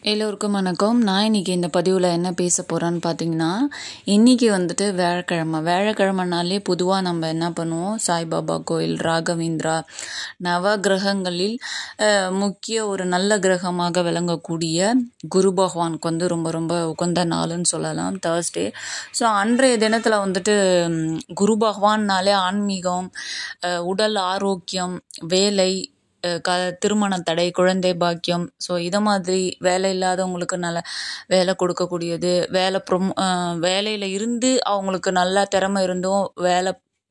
எல்லோருக்கும் வணக்கம் நான் இன்றைக்கி இந்த பதிவில் என்ன பேச போகிறேன்னு பார்த்தீங்கன்னா இன்றைக்கி வந்துட்டு வியாழக்கிழமை வியாழக்கிழமைனாலே பொதுவாக நம்ம என்ன பண்ணுவோம் சாய்பாபா கோயில் ராகவேந்திரா நவ கிரகங்களில் அஹ், முக்கிய ஒரு நல்ல கிரகமாக விளங்கக்கூடிய குரு பகவானுக்கு வந்து ரொம்ப ரொம்ப உகந்த நாளுன்னு சொல்லலாம் தேர்ஸ்டே ஸோ அன்றைய தினத்தில் வந்துட்டு ம், குரு பகவான்னாலே ஆன்மீகம் அஹ், உடல் ஆரோக்கியம் வேலை அஹ் க திருமண தடை குழந்தை பாக்கியம் ஸோ இதை மாதிரி வேலை இல்லாதவங்களுக்கு நல்ல வேலை கொடுக்கக்கூடியது வேலை ப்ரொமோ வேலையில் இருந்து அவங்களுக்கு நல்ல திறமை இருந்தும் வேலை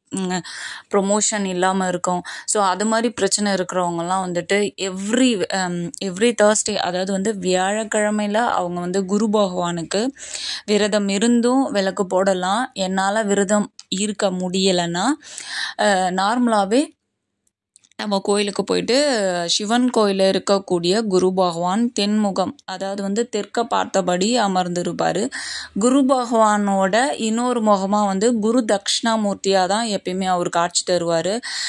ப்ரொமோஷன் இல்லாமல் இருக்கும் ஸோ அது மாதிரி பிரச்சனை இருக்கிறவங்கலாம் வந்துட்டு எவ்ரி எவ்ரி தேர்ஸ்டே அதாவது வந்து வியாழக்கிழமையில் அவங்க வந்து குரு பகவானுக்கு விரதம் இருந்தும் விளக்கு போடலாம் என்னால் விரதம் இருக்க முடியலைன்னா நார்மலாகவே நம்ம கோயிலுக்கு போயிட்டு சிவன் கோயிலில் இருக்கக்கூடிய குரு பகவான் தென்முகம் அதாவது வந்து தெற்க பார்த்தபடி அமர்ந்திருப்பார் குரு பகவானோட இன்னொரு முகமாக வந்து குரு தக்ஷணாமூர்த்தியாக தான் எப்பயுமே அவர் காட்சி தருவார்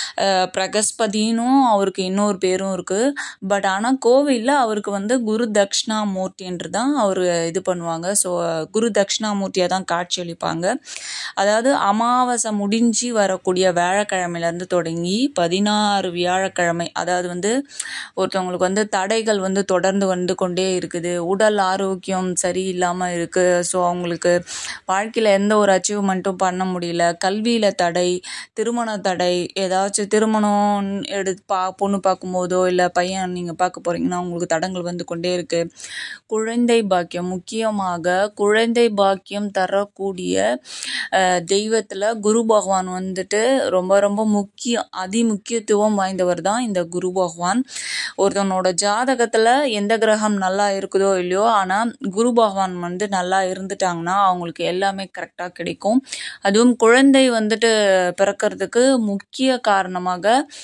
பிரகஸ்பதினும் அவருக்கு இன்னொரு பேரும் இருக்குது பட் ஆனால் கோவிலில் அவருக்கு வந்து குரு தக்ஷணாமூர்த்தின்று தான் அவர் இது பண்ணுவாங்க ஸோ குரு தக்ஷணாமூர்த்தியாக தான் காட்சி அளிப்பாங்க அதாவது அமாவாசை முடிஞ்சு வரக்கூடிய வியாழக்கிழமையிலேருந்து தொடங்கி பதினாறு வியாழக்கிழமை அதாவது வந்து ஒருத்தவங்களுக்கு வந்து தடைகள் வந்து தொடர்ந்து வந்து கொண்டே இருக்குது உடல் ஆரோக்கியம் சரியில்லாமல் இருக்குது ஸோ அவங்களுக்கு வாழ்க்கையில் எந்த ஒரு அச்சீவ்மெண்ட்டும் பண்ண முடியல கல்வியில் தடை திருமண தடை ஏதாச்சும் திருமணம் எடுத்து பா பொண்ணு பார்க்கும்போதோ இல்லை பையன் நீங்கள் பார்க்க போகிறீங்கன்னா உங்களுக்கு தடங்கள் வந்து கொண்டே இருக்குது குழந்தை பாக்கியம் முக்கியமாக குழந்தை பாக்கியம் தரக்கூடிய தெய்வத்தில் குரு பகவான் வந்துட்டு ரொம்ப ரொம்ப முக்கியம் அதி முக்கியத்துவம் வாய்ந்தவர் தான் இந்த குரு பகவான் ஒருத்தவனோட ஜாதகத்தில் எந்த கிரகம் நல்லா இருக்குதோ இல்லையோ ஆனால் குரு பகவான் வந்து நல்லா இருந்துட்டாங்கன்னா அவங்களுக்கு எல்லாமே கரெக்டாக கிடைக்கும் அதுவும் குழந்தை வந்துட்டு பிறக்கிறதுக்கு முக்கிய காரணமாக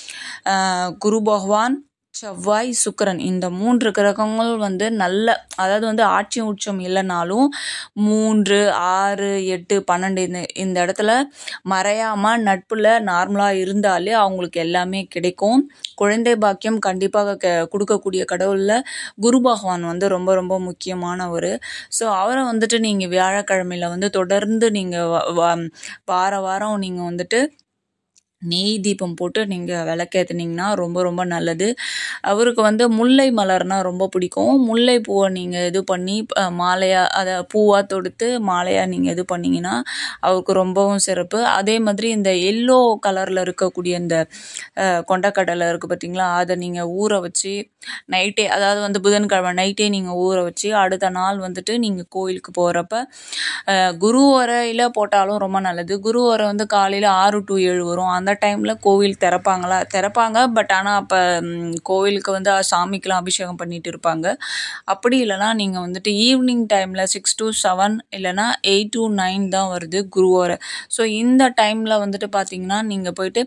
ஆஹ், குரு பகவான் செவ்வாய் சுக்கிரன் இந்த மூன்று கிரகங்கள் வந்து நல்ல அதாவது வந்து ஆட்சி உச்சம் இல்லைனாலும் மூன்று ஆறு எட்டு பன்னெண்டு இந்த இந்த இடத்துல மறையாமல் நட்பில் நார்மலாக இருந்தாலே அவங்களுக்கு எல்லாமே கிடைக்கும் குழந்தை பாக்கியம் கண்டிப்பாக க கொடுக்கக்கூடிய கடவுளில் குரு பகவான் வந்து ரொம்ப ரொம்ப முக்கியமானவர் ஸோ அவரை வந்துட்டு நீங்கள் வியாழக்கிழமையில் வந்து தொடர்ந்து நீங்கள் வார வாரம் நீங்கள் வந்துட்டு நெய் தீபம் போட்டு நீங்கள் விளக்கேற்றுனீங்கன்னா ரொம்ப ரொம்ப நல்லது அவருக்கு வந்து முல்லை மலர்னா ரொம்ப பிடிக்கும் முல்லை பூவை நீங்கள் இது பண்ணி அஹ், மாலையா அதை பூவாக தொடுத்து மாலையாக நீங்கள் இது பண்ணீங்கன்னா அவருக்கு ரொம்பவும் சிறப்பு அதே மாதிரி இந்த எல்லோ கலரில் இருக்கக்கூடிய இந்த அஹ், கொண்டக்கடலை இருக்குது பார்த்தீங்களா அதை நீங்கள் ஊற வச்சு நைட்டே அதாவது வந்து புதன்கிழமை நைட்டே நீங்கள் ஊற வச்சு அடுத்த நாள் வந்துட்டு நீங்கள் கோயிலுக்கு போகிறப்ப குரு உரையில் போட்டாலும் ரொம்ப நல்லது குரு உரை வந்து காலையில் ஆறு டு ஏழு வரும் அந்த டைமில் கோவில் திறப்பாங்களா திறப்பாங்க பட் ஆனால் அப்போ கோவிலுக்கு வந்து சாமிக்கெலாம் அபிஷேகம் பண்ணிட்டு இருப்பாங்க அப்படி இல்லைன்னா நீங்கள் வந்துட்டு ஈவினிங் டைமில் சிக்ஸ் டு செவன் இல்லைன்னா எயிட் டு நைன் தான் வருது குரு உரை ஸோ இந்த டைமில் வந்துட்டு பார்த்தீங்கன்னா நீங்கள் போயிட்டு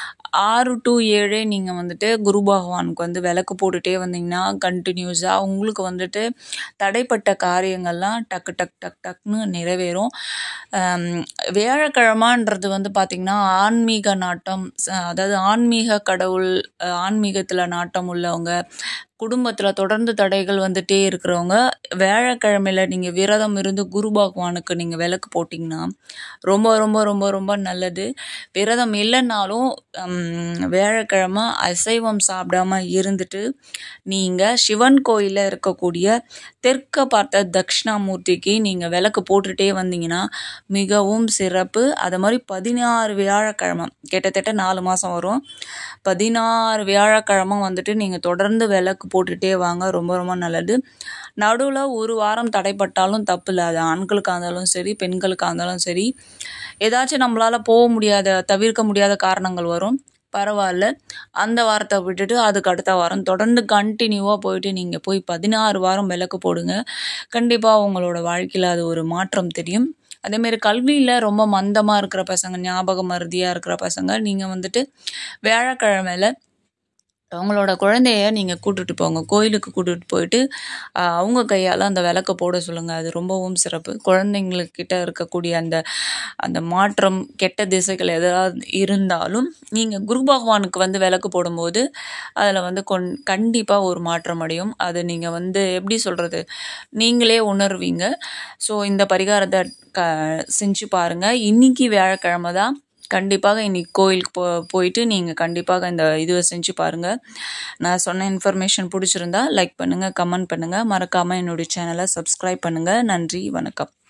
ஆறு டு ஏழே நீங்கள் வந்துட்டு குரு பகவானுக்கு வந்து விளக்கு போட்டுட்டே வந்தீங்கன்னா கண்டினியூஸாக உங்களுக்கு வந்துட்டு தடைப்பட்ட காரியங்கள்லாம் டக்கு டக் டக் டக்னு நிறைவேறும் ஆம், வியாழக்கிழமைன்றது வந்து பார்த்திங்கன்னா ஆன்மீக நாட்டம் ச- அதாவது ஆன்மீக கடவுள் ஆன்மீகத்தில் நாட்டம் உள்ளவங்க குடும்பத்தில் தொடர்ந்து தடைகள் வந்துட்டே இருக்கிறவங்க வியாழக்கிழமையில் நீங்கள் விரதம் இருந்து குரு பகவானுக்கு நீங்கள் விளக்கு போட்டிங்கன்னா ரொம்ப ரொம்ப ரொம்ப ரொம்ப நல்லது விரதம் இல்லைன்னாலும் ஹம், வியாழக்கிழமை அசைவம் சாப்பிடாம இருந்துட்டு நீங்கள் சிவன் கோயிலில் இருக்கக்கூடிய தெற்க பார்த்த தட்சிணாமூர்த்திக்கு நீங்கள் விளக்கு போட்டுட்டே வந்தீங்கன்னா மிகவும் சிறப்பு அது மாதிரி பதினாறு வியாழக்கிழமை கிட்டத்தட்ட நாலு மாதம் வரும் பதினாறு வியாழக்கிழமை வந்துட்டு நீங்கள் தொடர்ந்து விளக்கு போட்டுட்டே வாங்க ரொம்ப ரொம்ப நல்லது நடுவில் ஒரு வாரம் தடைப்பட்டாலும் தப்பு இல்லை அது ஆண்களுக்காக இருந்தாலும் சரி பெண்களுக்காக இருந்தாலும் சரி ஏதாச்சும் நம்மளால் போக முடியாத தவிர்க்க முடியாத காரணங்கள் வரும் பரவாயில்ல அந்த வாரத்தை விட்டுட்டு அதுக்கு அடுத்த வாரம் தொடர்ந்து கண்டினியூவாக போயிட்டு நீங்கள் போய் பதினாறு வாரம் விளக்கு போடுங்க கண்டிப்பாக உங்களோட வாழ்க்கையில் அது ஒரு மாற்றம் தெரியும் அதேமாரி கல்வியில் ரொம்ப மந்தமாக இருக்கிற பசங்க ஞாபக மருதியாக இருக்கிற பசங்க நீங்கள் வந்துட்டு வியாழக்கிழமையில அவங்களோட குழந்தைய நீங்கள் கூட்டிட்டு போங்க கோயிலுக்கு கூட்டிட்டு போயிட்டு ஆஹ், அவங்க கையால் அந்த விளக்க போட சொல்லுங்கள் அது ரொம்பவும் சிறப்பு குழந்தைங்களுக்கிட்ட இருக்கக்கூடிய அந்த அந்த மாற்றம் கெட்ட திசைகள் எதாவது இருந்தாலும் நீங்கள் குரு பகவானுக்கு வந்து விளக்கு போடும்போது அதில் வந்து கொன் கண்டிப்பாக ஒரு மாற்றம் அடையும் அது நீங்கள் வந்து எப்படி சொல்கிறது நீங்களே உணர்வீங்க ஸோ இந்த பரிகாரத்தை க செஞ்சு பாருங்கள் இன்னைக்கு வியாழக்கிழமை தான் கண்டிப்பாக இன்னைக்கு கோயிலுக்கு போ போயிட்டு நீங்கள் கண்டிப்பாக இந்த இதுவை செஞ்சு பாருங்கள் நான் சொன்ன இன்ஃபர்மேஷன் பிடிச்சிருந்தா லைக் பண்ணுங்கள் கமெண்ட் பண்ணுங்கள் மறக்காமல் என்னுடைய சேனலை சப்ஸ்கிரைப் பண்ணுங்கள் நன்றி வணக்கம்